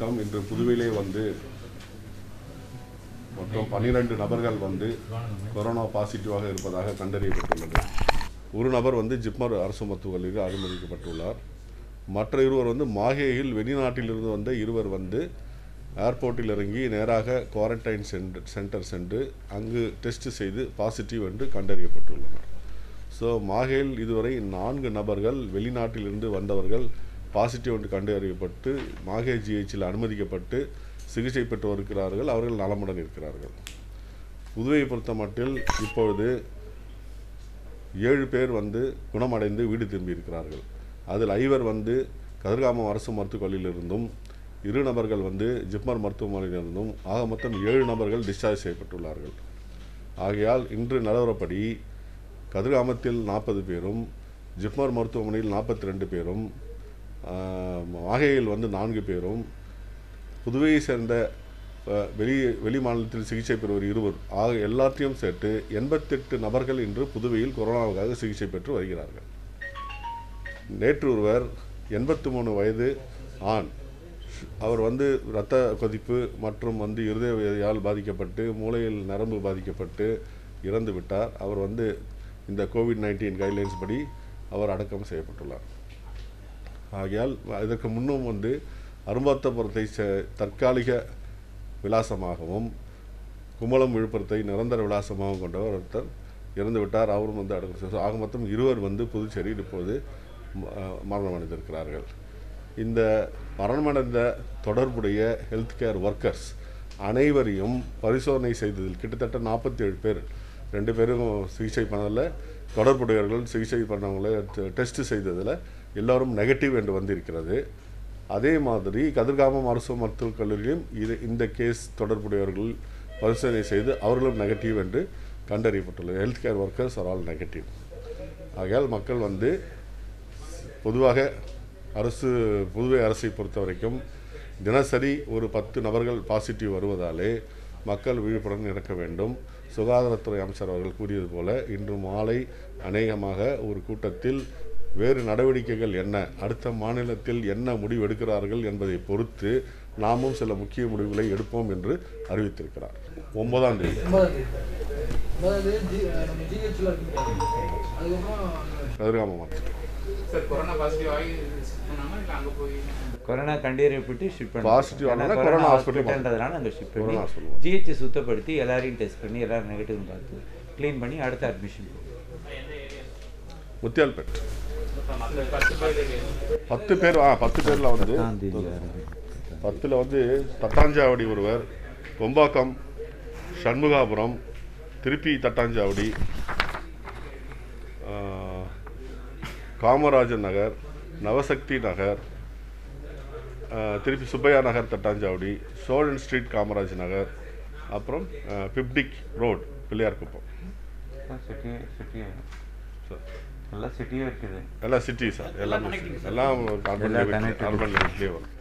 வணக்கம் இன்று புதுவையிலே வந்து மொத்தம் பன்னிரண்டு நபர்கள் வந்து கொரோனா பாசிட்டிவாக இருப்பதாக கண்டறியப்பட்டுள்ளது ஒரு நபர் வந்து ஜிப்மர் அரசு மருத்துவக் கல்லூரியில் அனுமதிக்கப்பட்டுள்ளார் மற்ற இருவர் வந்து மாஹேயில் வெளிநாட்டிலிருந்து வந்த இருவர் வந்து ஏர்போர்ட்டில் இறங்கி நேராக குவாரண்டைன் சென்டர் சென்டர் சென்று அங்கு டெஸ்ட் செய்து பாசிட்டிவ் என்று கண்டறியப்பட்டுள்ளனர் ஸோ மாஹேயில் இதுவரை நான்கு நபர்கள் வெளிநாட்டிலிருந்து வந்தவர்கள் பாசிட்டிவ் என்று கண்டறியப்பட்டு மாஹே ஜிஹெச்சில் அனுமதிக்கப்பட்டு சிகிச்சை பெற்று வருகிறார்கள் அவர்கள் நலமுடன் இருக்கிறார்கள் புதுவையை பொறுத்த மட்டில் இப்பொழுது ஏழு பேர் வந்து குணமடைந்து வீடு திரும்பியிருக்கிறார்கள் அதில் ஐவர் வந்து கதிர்காமம் அரசு மருத்துவக் கல்லூரியிலிருந்தும் இரு நபர்கள் வந்து ஜிப்மர் மருத்துவமனையிலிருந்தும் ஆக மொத்தம் ஏழு நபர்கள் டிஸ்சார்ஜ் செய்யப்பட்டுள்ளார்கள் ஆகையால் இன்று நிலவரப்படி கதிர்காமத்தில் நாற்பது பேரும் ஜிப்மர் மருத்துவமனையில் நாற்பத்தி ரெண்டு பேரும் ஆஹ், மாஹேயில் வந்து நான்கு பேரும் புதுவையை சேர்ந்த அஹ், வெளி வெளி மாநிலத்தில் சிகிச்சை பெறுவர் இருவர் ஆக எல்லாத்தையும் சேர்த்து எண்பத்தெட்டு நபர்கள் இன்று புதுவையில் கொரோனாவுக்காக சிகிச்சை பெற்று வருகிறார்கள் நேற்று ஒருவர் எண்பத்தி மூணு வயது ஆண் அவர் வந்து இரத்த கொதிப்பு மற்றும் வந்து இருதய வியாதியால் பாதிக்கப்பட்டு மூளையில் நரம்பு பாதிக்கப்பட்டு இறந்து விட்டார் அவர் வந்து இந்த கோவிட் நைன்டீன் கைட்லைன்ஸ் படி அவர் அடக்கம் செய்யப்பட்டுள்ளார் ஆகையால் இதற்கு முன்னும் வந்து அரும்பாத்தபுரத்தை சே- தற்காலிக விலாசமாகவும் கும்பலம் விழுப்புரத்தை நிரந்தர விலாசமாகவும் கொண்டவர் ஒருத்தர் இறந்து விட்டார் அவரும் வந்து அடக்கம் செய்ய ஆக மொத்தம் இருவர் வந்து புதுச்சேரியில் இப்போது ம- அஹ் மரணமடைந்திருக்கிறார்கள் இந்த மரணமடைந்த தொடர்புடைய ஹெல்த் கேர் ஒர்க்கர்ஸ் அனைவரையும் பரிசோதனை செய்ததில் கிட்டத்தட்ட நாற்பத்தி ஏழு பேர் ரெண்டு பேரும் சிகிச்சை பண்ணல தொடர்புடையவர்கள் சிகிச்சை பண்ணவங்கள டெஸ்ட் செய்ததில் எல்லாரும் நெகட்டிவ் என்று வந்திருக்கிறது அதே மாதிரி கதிர்காமம் அரசு மருத்துவக் கல்லூரியிலும் இது இந்த கேஸ் தொடர்புடையவர்கள் பரிசோதனை செய்து அவர்களும் நெகட்டிவ் என்று கண்டறியப்பட்டுள்ளது health care workers are all negative ஆகையால் மக்கள் வந்து பொதுவாக அரசு புதுவை அரசை பொறுத்த வரைக்கும் தினசரி ஒரு பத்து நபர்கள் பாசிட்டிவ் வருவதாலே மக்கள் விழிப்புடன் இருக்க வேண்டும் சுகாதாரத்துறை அமைச்சர் அவர்கள் கூறியது போல இன்று மாலை அநேகமாக ஒரு கூட்டத்தில் வேறு நடவடிக்கைகள் என்ன அடுத்த மாநிலத்தில் என்ன முடிவு எடுக்கிறார்கள் என்பதை பொறுத்து நாமும் சில முக்கிய முடிவுகளை எடுப்போம் என்று அறிவித்திருக்கிறார் ஒன்பதாம் தேதி ஒன்பதாம் தேதி ஒன்பதாம் தேதி ஜி நம்ம ஜிஹெச்சில் இருக்கீங்க அதுக்கப்புறம் கதிர்காம மாவட்டம் சார் கொரோனா பாசிட்டிவ் ஆகி ஷிஃப்ட் பண்ணாமல் இல்லை அங்கே போய் கொரோனா கண்டறியப்பட்டு ஷிஃப்ட் பண்ணி Positive ஆனதுனால கொரோனா hospital ஹாஸ்பிட்டல்ன்றதுனால அங்கே ஷிஃப்ட் கொரோனா பண்ணி hospital. ஜிஹெச் சுத்தப்படுத்தி எல்லாரையும் டெஸ்ட் பண்ணி எல்லாரும் நெகட்டிவ் பார்த்து க்ளீன் பண்ணி அடுத்த அட்மிஷன் முத்தியால்பேட் அந்த பத்து பேர் பத்து பேர் ஆ பத்து பேரில் வந்து பத்தாம் தேதி ஆரம்பி பத்தில் வந்து தட்டாஞ்சாவடி ஒருவர் கொம்பாக்கம் சண்முகாபுரம் திருப்பி தட்டாஞ்சாவடி ஆ, காமராஜர் நகர் நவசக்தி நகர் ஆ, திருப்பி சுப்பையா நகர் தட்டாஞ்சாவடி சோழன் ஸ்ட்ரீட் காமராஜ் நகர் அப்புறம் ஆ, பிப்டிக் road Pillaiyarkuppam city city sir எல்லாம் சிட்டியே இருக்குது எல்லாம் சிட்டி சார் எல்லாம் எல்லாம் அர்பன் எல்லாம் லிமிட் connected. அர்பன் லிமிட்லேயே வரும்